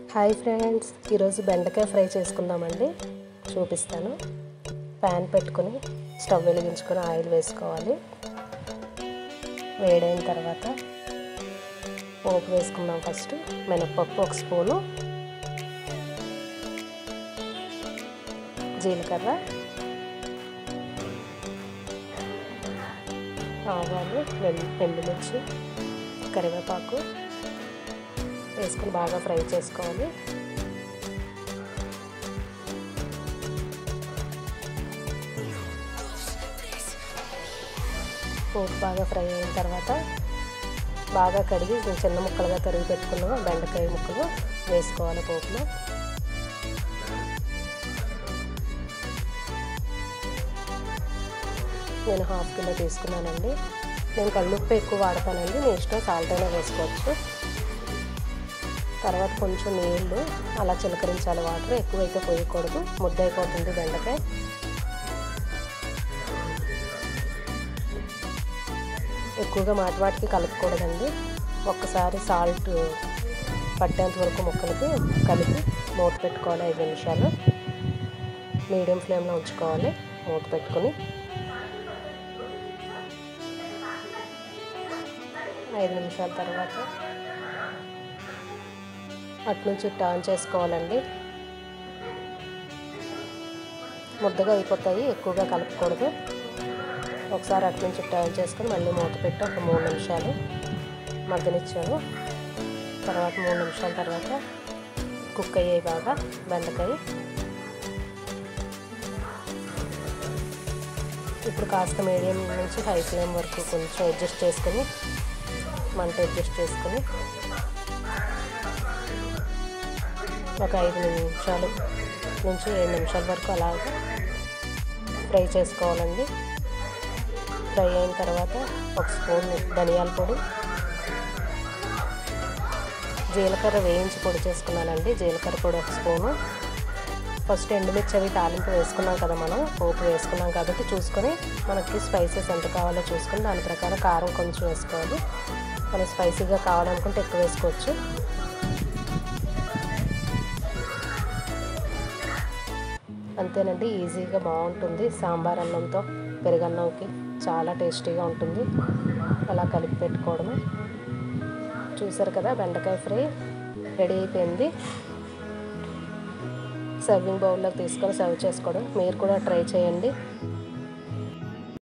hi friends ఈరోజు బెండకాయ fry చేసుకుందామండి చూపిస్తాను ప్యాన్ పెట్టుకొని స్టవ్ వెలిగించుకొని ఆయిల్ వేసుకోవాలి వేడైన తర్వాత పోపు వేసుకుందాం ఫస్ట్ మినప్పప్పు ఒక స్పూను జీలకర్ర ఆవాలు వెల్లు ఎండుమిర్చి కరివేపాకు వేసుకుని బాగా ఫ్రై చేసుకోవాలి పోపు బాగా ఫ్రై అయిన తర్వాత బాగా కడిగి చిన్న ముక్కలుగా తరిగి పెట్టుకున్న బెండకాయ ముక్కలు వేసుకోవాలి పోపులో నేను హాఫ్ కిలో తీసుకున్నానండి నేను కళ్ళుప్పు ఎక్కువ వాడతానండి మీ ఇష్టం సాల్ట్ అయినా వేసుకోవచ్చు తర్వాత కొంచెం నీళ్ళు అలా చిలకరించాలి వాటర్ ఎక్కువైతే పోయకూడదు ముద్ద అయిపోతుంది బెండకాయ ఎక్కువగా మాటి వాటికి కలుపుకూడదండి ఒక్కసారి సాల్ట్ పట్టేంత వరకు ముక్కలకి కలిపి మూత పెట్టుకోవాలి ఐదు నిమిషాలు మీడియం ఫ్లేమ్లో ఉంచుకోవాలి మూత పెట్టుకొని ఐదు నిమిషాల తర్వాత అటు నుంచి టర్న్ చేసుకోవాలండి ముద్దగా అయిపోతాయి ఎక్కువగా కలపకూడదు ఒకసారి అటు నుంచి టర్న్ చేసుకొని మళ్ళీ మూత పెట్టి ఒక మూడు నిమిషాలు మగ్గనిచ్చాను తర్వాత మూడు నిమిషాల తర్వాత కుక్ అయ్యాయి బాగా బెండకాయ ఇప్పుడు కాస్త మీడియం నుంచి హై ఫ్లేమ్ వరకు కొంచెం అడ్జస్ట్ చేసుకొని మంట అడ్జస్ట్ చేసుకొని ఒక ఐదు నిమిషాలు నుంచి ఏడు నిమిషాల వరకు అలాగే ఫ్రై చేసుకోవాలండి ఫ్రై అయిన తర్వాత ఒక స్పూన్ ధనియాల పొడి జీలకర్ర వేయించి పొడి చేసుకున్నానండి జీలకర్ర పొడి ఒక స్పూను ఫస్ట్ ఎండుమిర్చి అవి తాలింపు వేసుకున్నాం కదా మనం పోపు వేసుకున్నాం కాబట్టి చూసుకొని మనకి స్పైసెస్ ఎంత కావాలో చూసుకొని దాని ప్రకారం కారం కొంచెం వేసుకోవాలి మనం స్పైసీగా కావాలనుకుంటే ఎక్కువ వేసుకోవచ్చు అంతేనండి ఈజీగా బాగుంటుంది సాంబార్ అన్నంతో పెరుగన్నంకి చాలా టేస్టీగా ఉంటుంది అలా కలిపి పెట్టుకోవడమే చూసారు కదా బెండకాయ ఫ్రై రెడీ అయిపోయింది సర్వింగ్ బౌల్లోకి తీసుకొని సర్వ్ చేసుకోవడం మీరు కూడా ట్రై చేయండి